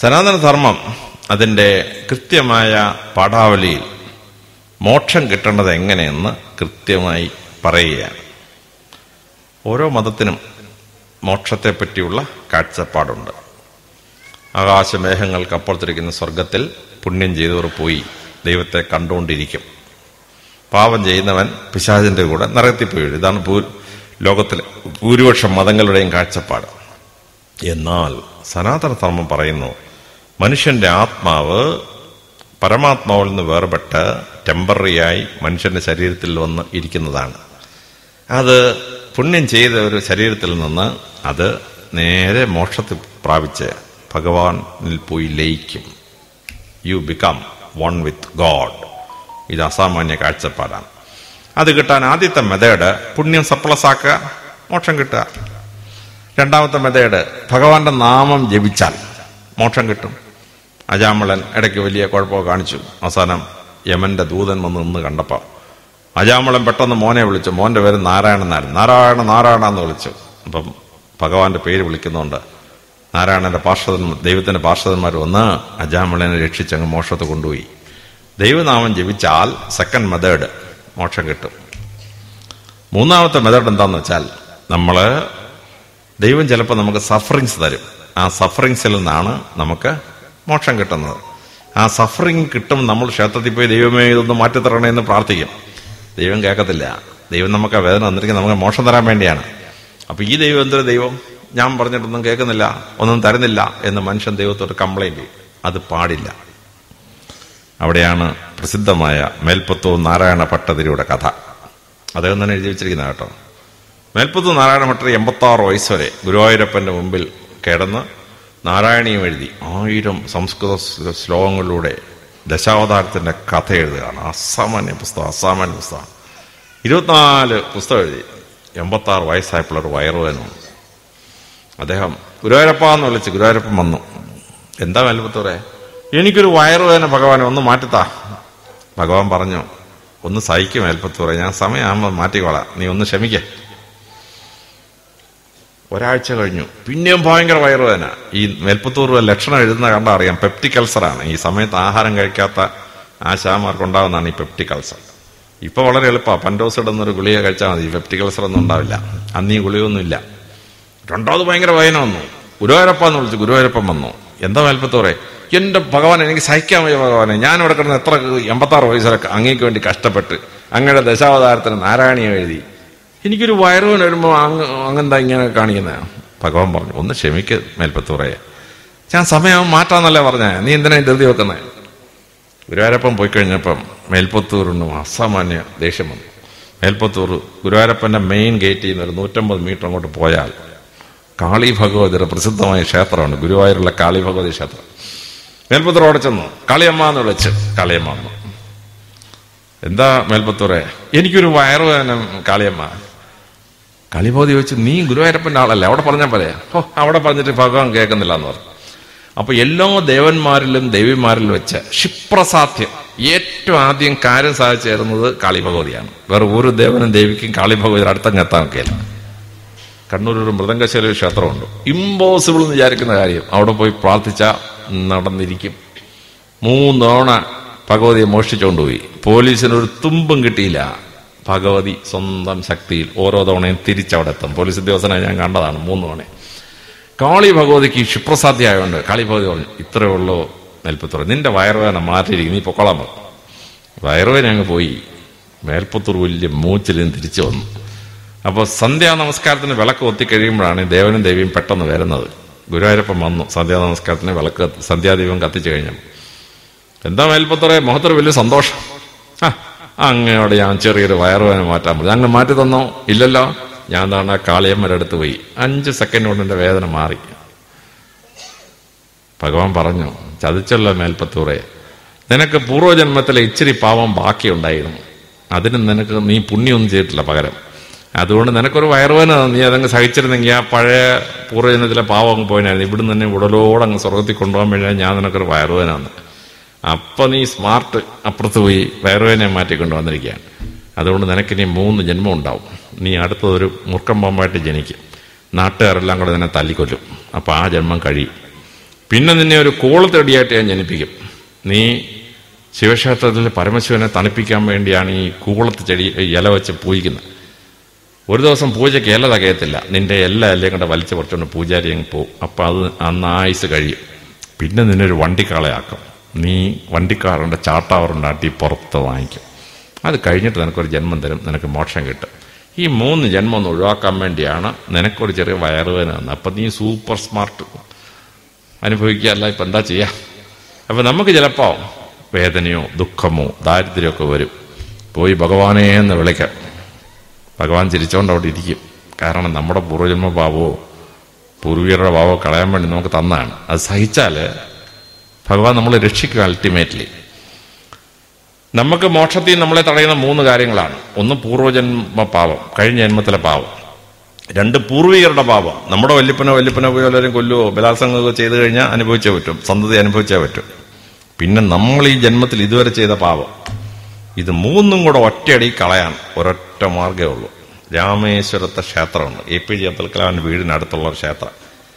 സനാതന ധർമ്മം അതിൻ്റെ കൃത്യമായ പാഠാവലിയിൽ മോക്ഷം കിട്ടേണ്ടത് എങ്ങനെയെന്ന് കൃത്യമായി പറയുകയാണ് ഓരോ മതത്തിനും മോക്ഷത്തെപ്പറ്റിയുള്ള കാഴ്ചപ്പാടുണ്ട് ആകാശമേഘങ്ങൾക്കപ്പുറത്തിരിക്കുന്ന സ്വർഗത്തിൽ പുണ്യം ചെയ്തവർ പോയി ദൈവത്തെ കണ്ടുകൊണ്ടിരിക്കും പാപം ചെയ്യുന്നവൻ പിശാചിന്റെ കൂടെ നരകത്തിൽ പോയി വീഴും. ഇതാണ് ഭൂ ലോകത്തിലെ ഭൂരിപക്ഷം മതങ്ങളുടെയും കാഴ്ചപ്പാട് എന്നാൽ സനാതന ധർമ്മം പറയുന്നു മനുഷ്യന്റെ ആത്മാവ് പരമാത്മാവിൽ നിന്ന് വേർപെട്ട് ടെമ്പററിയായി മനുഷ്യന്റെ ശരീരത്തിൽ വന്ന് ഇരിക്കുന്നതാണ് അത് പുണ്യം ചെയ്ത ഒരു ശരീരത്തിൽ നിന്ന് അത് നേരെ മോക്ഷത്തിൽ പ്രാപിച്ച് ഭഗവാനിൽ പോയി ലയിക്കും you become one with God ഇത് അസാമാന്യ കാഴ്ചപ്പാടാണ് അത് കിട്ടാൻ ആദ്യത്തെ മെത്തേഡ് പുണ്യം സപ്ലസ് ആക്കുക മോക്ഷം കിട്ടുക രണ്ടാമത്തെ മെത്തേഡ് ഭഗവാന്റെ നാമം ജപിച്ചാൽ മോക്ഷം കിട്ടും അജാമളൻ ഇടയ്ക്ക് വലിയ കുഴപ്പമൊക്കെ കാണിച്ചു അവസാനം യമന്റെ ദൂതൻ വന്ന് നിന്ന് കണ്ടപ്പോൾ അജാമളൻ പെട്ടെന്ന് മോനെ വിളിച്ചു മോന്റെ പേര് നാരായണൻ എന്നായിരുന്നു നാരായണ നാരായണ എന്ന് വിളിച്ചു അപ്പം ഭഗവാന്റെ പേര് വിളിക്കുന്നുണ്ട് നാരായണന്റെ പാർഷദൻ ദൈവത്തിന്റെ പാർഷദന്മാർ വന്ന് അജാമളനെ രക്ഷിച്ചങ്ങ് മോക്ഷത്തെ കൊണ്ടുപോയി ദൈവനാമം ജപിച്ചാൽ സെക്കൻഡ് മെത്തേഡ് മോക്ഷം കിട്ടും മൂന്നാമത്തെ മെത്തേഡ് എന്താന്ന് വെച്ചാൽ നമ്മൾ ദൈവം ചിലപ്പോൾ നമുക്ക് സഫറിങ്സ് തരും ആ സഫറിങ്സിൽ നിന്നാണ് നമുക്ക് മോക്ഷം കിട്ടുന്നത് ആ സഫറിങ് കിട്ടും നമ്മൾ ക്ഷേത്രത്തിൽ പോയി ദൈവമേ ഇതൊന്ന് മാറ്റിത്തരണേ എന്ന് പ്രാർത്ഥിക്കും ദൈവം കേൾക്കത്തില്ല ദൈവം നമുക്ക് ആ വേദന തന്നിരിക്കും നമുക്ക് മോക്ഷം തരാൻ വേണ്ടിയാണ് അപ്പൊ ഈ ദൈവം എന്തൊരു ദൈവം ഞാൻ പറഞ്ഞിട്ടൊന്നും കേൾക്കുന്നില്ല ഒന്നും തരുന്നില്ല എന്ന് മനുഷ്യൻ ദൈവത്തോട് കംപ്ലൈന്റ് ചെയ്യും അത് പാടില്ല അവിടെയാണ് പ്രസിദ്ധമായ മേൽപ്പത്തൂർ നാരായണ ഭട്ടതിരിയുടെ കഥ അദ്ദേഹം തന്നെ എഴുതി വെച്ചിരിക്കുന്ന കേട്ടോ മേൽപ്പത്തൂർ നാരായണ ഭട്ടർ എൺപത്തി ആറ് വയസ്സ് വരെ ഗുരുവായൂരപ്പന്റെ മുമ്പിൽ കിടന്ന് നാരായണീയം എഴുതി ആയിരം സംസ്കൃത ശ്ല- ശ്ലോകങ്ങളിലൂടെ ദശാവതാരത്തിന്റെ കഥ എഴുതുകയാണ് അസാമാന്യ പുസ്തകം അസാമാന്യ പുസ്തകം ഇരുപത്തിനാല് പുസ്തകം എഴുതി എൺപത്തി ആറ് വയസ്സായപ്പോൾ ഒരു വയറുവേദന വന്നു അദ്ദേഹം ഗുരുവായൂരപ്പ എന്ന് വിളിച്ച് ഗുരുവായൂരപ്പൻ വന്നു എന്താ മേൽപ്പത്തൂറെ എനിക്കൊരു വയറുവേദന ഭഗവാനെ ഒന്ന് മാറ്റിത്താ ഭഗവാൻ പറഞ്ഞു ഒന്ന് സഹിക്കും മേൽപ്പത്തൂറെ ഞാൻ സമയമാകുമ്പോൾ മാറ്റിക്കോളാം നീ ഒന്ന് ക്ഷമിക്കേ ഒരാഴ്ച കഴിഞ്ഞു പിന്നെയും ഭയങ്കര വയറുവേദന ഈ മേൽപ്പത്തൂർ ലക്ഷണം എഴുതുന്ന കണ്ടാ അറിയാം പെപ്റ്റിക് അൾസറാണ് ഈ സമയത്ത് ആഹാരം കഴിക്കാത്ത ആശാമാർക്ക് ഉണ്ടാവുന്നതാണ് ഈ പെപ്റ്റിക് അൾസർ ഇപ്പൊ വളരെ എളുപ്പമാണ് പൻഡോസിഡ് എന്നൊരു ഗുളിക കഴിച്ചാൽ മതി പെപ്റ്റിക് അൾസർ ഒന്നും ഉണ്ടാവില്ല അന്ന് ഈ ഗുളികയൊന്നുമില്ല രണ്ടാമത് ഭയങ്കര വയന വന്നു ഗുരുവായൂരപ്പ എന്ന് വിളിച്ചു ഗുരുവായൂരപ്പൻ വന്നു എന്താ മേൽപ്പത്തൂറെ എന്റെ ഭഗവാൻ എനിക്ക് സഹിക്കാൻ വയ്യ ഭഗവാനെ ഞാൻ ഇവിടെ കിടന്ന് എത്ര എൺപത്താറ് വയസ്സിലൊക്കെ അങ്ങേക്ക് വേണ്ടി കഷ്ടപ്പെട്ട് അങ്ങയുടെ ദശാവതാരത്തിന് നാരായണീയം എഴുതി എനിക്കൊരു വയറുവേന വരുമ്പോൾ അങ്ങ് അങ്ങെന്താ ഇങ്ങനെ കാണിക്കുന്നത് ഭഗവാൻ പറഞ്ഞു ഒന്ന് ക്ഷമിക്ക് മേൽപ്പത്തൂറെ ഞാൻ സമയം മാറ്റാന്നല്ലേ പറഞ്ഞേ നീ എന്തിനാ ഈ ധൃതി വെക്കുന്നത് ഗുരുവായൂരപ്പൻ പോയി കഴിഞ്ഞപ്പം മേൽപ്പത്തൂരിനും അസാമാന്യ ദേഷ്യം വന്നു മേൽപ്പത്തൂർ ഗുരുവായൂരപ്പന്റെ മെയിൻ ഗേറ്റിൽ നിന്ന് ഒരു നൂറ്റമ്പത് മീറ്റർ അങ്ങോട്ട് പോയാൽ കാളി ഭഗവതിയുടെ പ്രസിദ്ധമായ ക്ഷേത്രമാണ് ഗുരുവായൂരുള്ള കാളി ഭഗവതി ക്ഷേത്രം മേൽപ്പത്തൂർ അവിടെ ചെന്നു കാളിയമ്മ എന്ന് വിളിച്ച് കാളിയമ്മ വന്നു എന്താ മേൽപ്പത്തൂറെ എനിക്കൊരു വയറുവേദന കാളിയമ്മ കാളിഭഗവതി ചോദിച്ചു നീ ഗുരുവായൂരപ്പന്റെ ആളല്ലേ അവിടെ പറഞ്ഞാൽ പോലെ ഓ അവിടെ പറഞ്ഞിട്ട് ഭഗവാൻ കേൾക്കുന്നില്ല എന്ന് പറഞ്ഞു അപ്പൊ എല്ലാ ദേവന്മാരിലും ദേവിമാരിലും വെച്ച് ക്ഷിപ്രസാധ്യം ഏറ്റവും ആദ്യം കാര്യം സാധിച്ചു തരുന്നത് കാളിഭഗവതിയാണ് വേറെ ഒരു ദേവനും ദേവിക്കും കാളിഭഗവതി അടുത്തങ്ങ് എത്താൻ ഒക്കെയില്ല കണ്ണൂർ ഒരു മൃദംഗശൈല ക്ഷേത്രമുണ്ട് ഇമ്പോസിബിൾ എന്ന് വിചാരിക്കുന്ന കാര്യം അവിടെ പോയി പ്രാർത്ഥിച്ച നടന്നിരിക്കും മൂന്നോണ ഭഗവതിയെ മോഷ്ടിച്ചുകൊണ്ടുപോയി പോലീസിന് ഒരു തുമ്പും കിട്ടിയില്ല ഭഗവതി സ്വന്തം ശക്തിയിൽ ഓരോ തവണയും തിരിച്ചവിടെ എത്തും പോലീസ് ഉദ്യോഗസ്ഥനെ ഞാൻ കണ്ടതാണ് മൂന്ന് തവണ കാളി ഭഗവതിക്ക് ക്ഷിപ്രസാധ്യമായതുകൊണ്ട് കാളി ഭഗവതി പറഞ്ഞു ഇത്രയേ ഉള്ളൂ മേൽപ്പത്തൂർ നിന്റെ വയറുവേദന മാറ്റിയിരിക്കും നീ പൊക്കോളാൻ പറഞ്ഞു വയറുവേദന അങ്ങ് പോയി മേൽപ്പത്തൂർ വലിയ മൂച്ചിലും തിരിച്ചു വന്നു അപ്പോൾ സന്ധ്യാ നമസ്കാരത്തിന് വിളക്ക് ഒത്തി കഴിയുമ്പോഴാണ് ദേവനും ദേവിയും പെട്ടെന്ന് വരുന്നത് ഗുരുവായൂരപ്പൻ വന്നു സന്ധ്യാ നമസ്കാരത്തിന് വിളക്ക് കത്തി- സന്ധ്യാദീപം കത്തിച്ചു കഴിഞ്ഞു എന്താ മേൽപ്പത്തറേ മുഖത്തൊരു വലിയ സന്തോഷം ആ അങ്ങയോട് ഞാൻ ചെറിയൊരു വയറുവേദന മാറ്റാൻ പറഞ്ഞു അങ്ങ് മാറ്റി തന്നോ ഇല്ലല്ലോ ഞാൻ താണ കാളിയമ്മയുടെ അടുത്ത് പോയി അഞ്ച് സെക്കൻഡ് കൊണ്ട് എന്റെ വേദന മാറി ഭഗവാൻ പറഞ്ഞു ചതിച്ചല്ലോ മേൽപ്പത്തൂറെ നിനക്ക് പൂർവ്വജന്മത്തിലെ ഇച്ചിരി പാവം ബാക്കിയുണ്ടായിരുന്നു അതിന് നിനക്ക് നീ പുണ്യമൊന്നും ചെയ്തിട്ടില്ല പകരം അതുകൊണ്ട് നിനക്കൊരു വയറുവേന നീ അതങ്ങ് സഹിച്ചിരുന്നെങ്കിൽ ആ പഴയ പൂർവ്വജന്മത്തിലെ പാവം അങ്ങ് പോയിനായിരുന്നു ഇവിടുന്ന് തന്നെ ഉടലോടെ അങ്ങ് സ്വർഗത്തിൽ കൊണ്ടുപോകാൻ വേണ്ടി ഞാൻ നിനക്കൊരു വയറുവേന വന്ന് അപ്പൊ നീ സ്മാർട്ട് അപ്പുറത്ത് പോയി വയറുവേനെ മാറ്റിക്കൊണ്ട് വന്നിരിക്കുകയാണ് അതുകൊണ്ട് നിനക്കിനി മൂന്ന് ജന്മം ഉണ്ടാവും നീ അടുത്തതൊരു മുർക്കം പാമ്പായിട്ട് ജനിക്കും നാട്ടുകാരെല്ലാം കൂടെ നിന്നെ തല്ലിക്കൊല്ലും അപ്പൊ ആ ജന്മം കഴിയും പിന്നെ നിന്നെ ഒരു കൂളത്തടിയായിട്ട് ഞാൻ ജനിപ്പിക്കും നീ ശിവക്ഷേത്രത്തിൽ പരമശിവനെ തണുപ്പിക്കാൻ വേണ്ടിയാണ് ഈ കൂളത്ത് ചെടി ഇല വെച്ച് പൂജിക്കുന്നത് ഒരു ദിവസം പൂജയ്ക്ക് ഇല തകയത്തില്ല നിന്റെ എല്ലാ ഇലയും കൂടെ വലിച്ചു പറിച്ചുകൊണ്ട് പൂജാരി അങ്ങ് പോവും അപ്പം അത് അന്ന് ആയുസ് കഴിയും പിന്നെ നിന്നെ ഒരു വണ്ടിക്കാളയാക്കും നീ വണ്ടിക്കാറുണ്ട് ചാട്ടാവറുണ്ടാട്ടി പുറത്ത് വാങ്ങിക്കും അത് കഴിഞ്ഞിട്ട് നിനക്കൊരു ജന്മം തരും നിനക്ക് മോക്ഷം കിട്ടും ഈ മൂന്ന് ജന്മം ഒന്ന് ഒഴിവാക്കാൻ വേണ്ടിയാണ് നിനക്കൊരു ചെറിയ വയറുവേദന വന്നത് അപ്പം നീ സൂപ്പർ സ്മാർട്ട് അനുഭവിക്കുകയല്ല ഇപ്പം എന്താ ചെയ്യുക അപ്പം നമുക്ക് ചിലപ്പോൾ വേദനയോ ദുഃഖമോ ദാരിദ്ര്യമൊക്കെ വരും പോയി ഭഗവാനെ എന്ന് വിളിക്കാം ഭഗവാൻ ചിരിച്ചുകൊണ്ട് അവിടെ ഇരിക്കും കാരണം നമ്മുടെ പൂർവ്വജന്മ ഭാവമോ പൂർവികരുടെ ഭാവമോ കളയാൻ വേണ്ടി നമുക്ക് തന്നതാണ് അത് സഹിച്ചാൽ ഭഗവാൻ നമ്മളെ രക്ഷിക്കുക അൾട്ടിമേറ്റ്ലി നമുക്ക് മോക്ഷത്തിൽ നമ്മളെ തടയുന്ന മൂന്ന് കാര്യങ്ങളാണ് ഒന്ന് പൂർവ്വജന്മ പാവം കഴിഞ്ഞ ജന്മത്തിലെ പാവം രണ്ട് പൂർവികരുടെ പാപം നമ്മുടെ വല്യപ്പനോ വല്യപ്പനോ പോയി വല്ലവരും കൊല്ലുവോ ബലാത്സംഗമോ ചെയ്തു കഴിഞ്ഞാൽ അനുഭവിച്ചേ പറ്റും സന്തതി അനുഭവിച്ചേ പറ്റും പിന്നെ നമ്മൾ ഈ ജന്മത്തിൽ ഇതുവരെ ചെയ്ത പാപം ഇത് മൂന്നും കൂടെ ഒറ്റയടി കളയാൻ ഒരൊറ്റ മാർഗ്ഗമേ ഉള്ളൂ രാമേശ്വരത്തെ ക്ഷേത്രമുണ്ട് എ പി ജെ അബ്ദുൽ കലാമിന്റെ വീടിനടുത്തുള്ള ഒരു ക്ഷേത്രം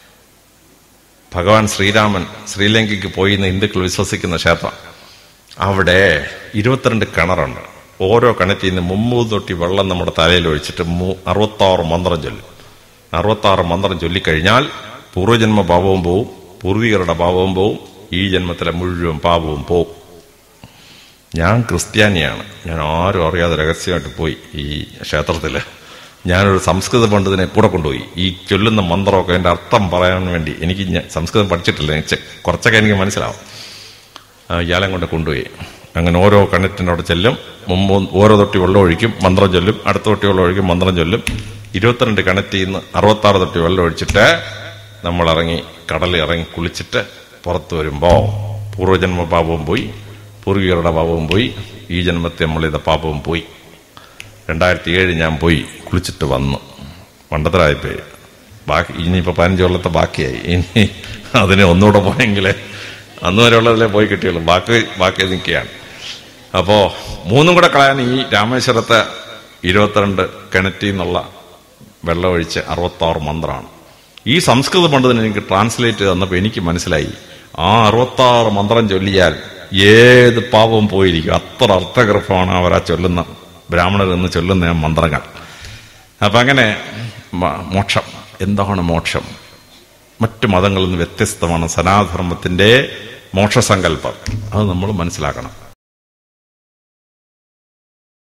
ഭഗവാൻ ശ്രീരാമൻ ശ്രീലങ്കയ്ക്ക് പോയി എന്ന് ഹിന്ദുക്കൾ വിശ്വസിക്കുന്ന ക്ഷേത്രം അവിടെ ഇരുപത്തിരണ്ട് കിണറുണ്ട് ഓരോ കിണറ്റിൽ നിന്ന് മുമ്മൂന്ന് തൊട്ടി വെള്ളം നമ്മുടെ തലയിൽ ഒഴിച്ചിട്ട് മൂ- അറുപത്താറ് മന്ത്രം ചൊല്ലും അറുപത്താറ് മന്ത്രം ചൊല്ലിക്കഴിഞ്ഞാൽ പൂർവ്വജന്മ പാപവും പോവും പൂർവികരുടെ പാപവും പോവും ഈ ജന്മത്തിലെ മുഴുവൻ പാപവും പോവും ഞാൻ ക്രിസ്ത്യാനിയാണ് ഞാൻ ആരും അറിയാതെ രഹസ്യമായിട്ട് പോയി ഈ ക്ഷേത്രത്തിൽ ഞാനൊരു സംസ്കൃത പണ്ഡിതനെ കൂടെ കൊണ്ടുപോയി ഈ ചൊല്ലുന്ന മന്ത്രമൊക്കെ എൻ്റെ അർത്ഥം പറയാൻ വേണ്ടി എനിക്ക് ഞാൻ സംസ്കൃതം പഠിച്ചിട്ടില്ല എനിക്ക് കുറച്ചൊക്കെ എനിക്ക് മനസ്സിലാവും ആ, ഇയാളെ കൊണ്ട് കൊണ്ടുപോയി അങ്ങനെ ഓരോ കിണറ്റിനോട് ചെല്ലും മുമ്പ് ഓരോ തൊട്ടി വെള്ളം ഒഴിക്കും മന്ത്രം ചൊല്ലും അടുത്ത തൊട്ടി വെള്ളം ഒഴിക്കും മന്ത്രം ചൊല്ലും ഇരുപത്തിരണ്ട് കിണറ്റിൽ നിന്ന് അറുപത്താറ് തൊട്ടി വെള്ളം ഒഴിച്ചിട്ട് നമ്മൾ ഇറങ്ങി കടലിൽ ഇറങ്ങി കുളിച്ചിട്ട് പുറത്ത് വരുമ്പോൾ പൂർവ്വജന്മ പാപവും പോയി പൂർവികരുടെ പാപവും പോയി ഈ ജന്മത്തെ നമ്മൾ ചെയ്ത പാപവും പോയി രണ്ടായിരത്തി ഏഴ് ഞാൻ പോയി കുളിച്ചിട്ട് വന്നു മണ്ടത്തരായിപ്പോയി ബാക്കി ഇനിയിപ്പോൾ പതിനഞ്ച് കൊല്ലത്തെ ബാക്കിയായി ഇനി അതിന് ഒന്നുകൂടെ പോയെങ്കിലേ അന്ന് വരെയുള്ളതിലേ പോയി കിട്ടിയുള്ളൂ ബാക്കി ബാക്കി നിൽക്കുകയാണ് അപ്പോൾ മൂന്നും കൂടെ കളയാൻ ഈ രാമേശ്വരത്തെ ഇരുപത്തിരണ്ട് കിണറ്റിൽ നിന്നുള്ള വെള്ളമൊഴിച്ച് അറുപത്താറ് മന്ത്രമാണ് ഈ സംസ്കൃത പണ്ഡിതൻ എനിക്ക് ട്രാൻസ്ലേറ്റ് ചെയ്ത് തന്നപ്പോൾ എനിക്ക് മനസ്സിലായി ആ അറുപത്താറ് മന്ത്രം ചൊല്ലിയാൽ ഏത് പാപവും പോയിരിക്കും അത്ര അർത്ഥഗർഭമാണ് അവർ ആ ചൊല്ലുന്ന ബ്രാഹ്മണർ എന്ന് ചൊല്ലുന്ന ആ മന്ത്രങ്ങൾ അപ്പം അങ്ങനെ മ- മോക്ഷം എന്താണ് മോക്ഷം മറ്റു മതങ്ങളിൽ നിന്ന് വ്യത്യസ്തമാണ് സനാതനധർമ്മത്തിന്റെ മോക്ഷസങ്കല്പം അത് നമ്മൾ മനസ്സിലാക്കണം